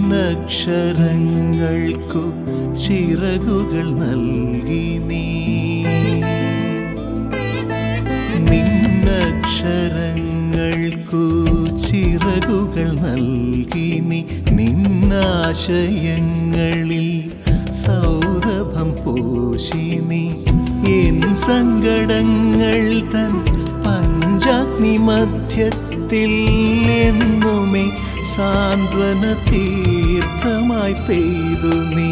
നിന്നക്ഷരങ്ങൾക്കു ചിറകുകൾ നൽകി നീ നിന്നക്ഷരങ്ങൾക്കു ചിറകുകൾ നൽകി നീ നിന്നാശയങ്ങളിൽ സൗരഭം പോശി നീ എൻ സങ്കടങ്ങൾ തൻ പഞ്ചാഗ്നി മധ്യത്തിൽ എന്നുമേ സാന്ത്വന തീർത്ഥമായി പെയ്തു നീ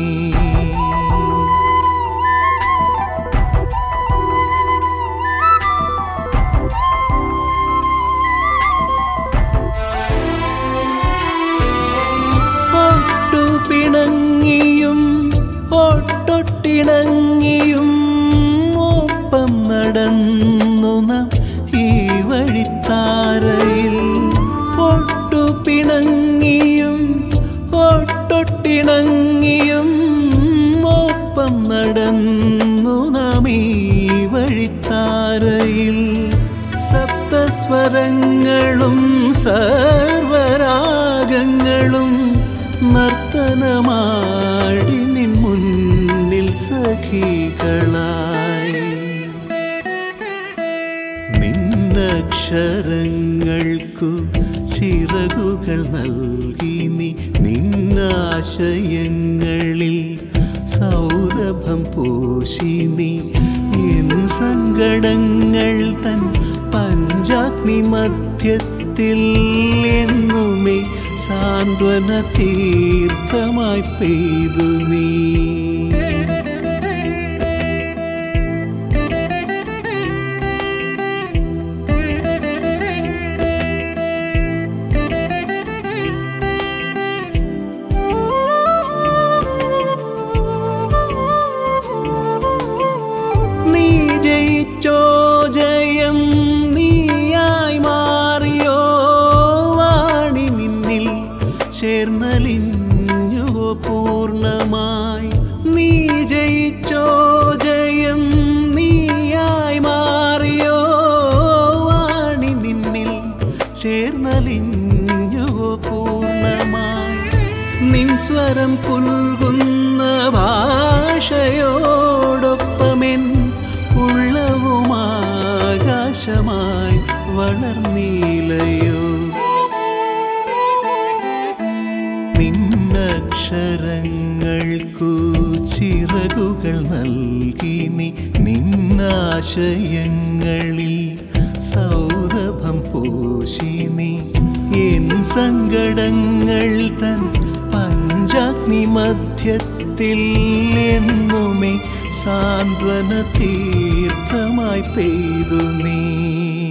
ഒട്ടുപിണങ്ങിയും ഒട്ടൊട്ടിണങ്ങിയും ഒപ്പം നടന്നു നാം ഈ വഴിത്താരയിൽ ഒട്ടുപിണങ്ങിയും ഒട്ടൊട്ടിണങ്ങിയും ഒപ്പം നടന്നു നാം ഈ വഴിത്താരയിൽ സപ്തസ്വരങ്ങളും സർവരാഗങ്ങളും നർത്തനമാടി നിൻ മുന്നിൽ സഖികളായി നിന്നക്ഷരങ്ങൾക്കു ചിറകുകൾ നൽകി നീ നിന്നാശയങ്ങളിൽ സൗരഭം പോശി നീ എൻ സങ്കടങ്ങൾ തൻ പഞ്ചാഗ്നി മധ്യത്തിൽ എന്നുമേ സാന്ത്വന തീർത്ഥമായി പെയ്തു നീ നീ ജയിച്ചോ ജയം നീയായി മാറിയോ വാണി നിന്നിൽ ചേർന്നലിഞ്ഞു പൂർണ്ണമായി നീ ജയിച്ചോ ജയം നീയായി മാറിയോ വാണി നിന്നിൽ ചേർന്നലിഞ്ഞു പൂർണ്ണമായി നിൻ സ്വരം പുൽകുന്ന ഭാഷയോടൊപ്പമെൻ ഉള്ളവുമാകാശമായി വളർന്നീലയോ നിന്നക്ഷരങ്ങൾക്കു ചിറകുകൾ നൽകി നീ നിന്നാശയങ്ങളിൽ സൗരഭം പോശി നീ എൻ സങ്കടങ്ങൾ തൻ പഞ്ചാഗ്നി മധ്യത്തിൽ എന്നുമേ സാന്ത്വന തീർത്ഥമായി പെയ്തു നീ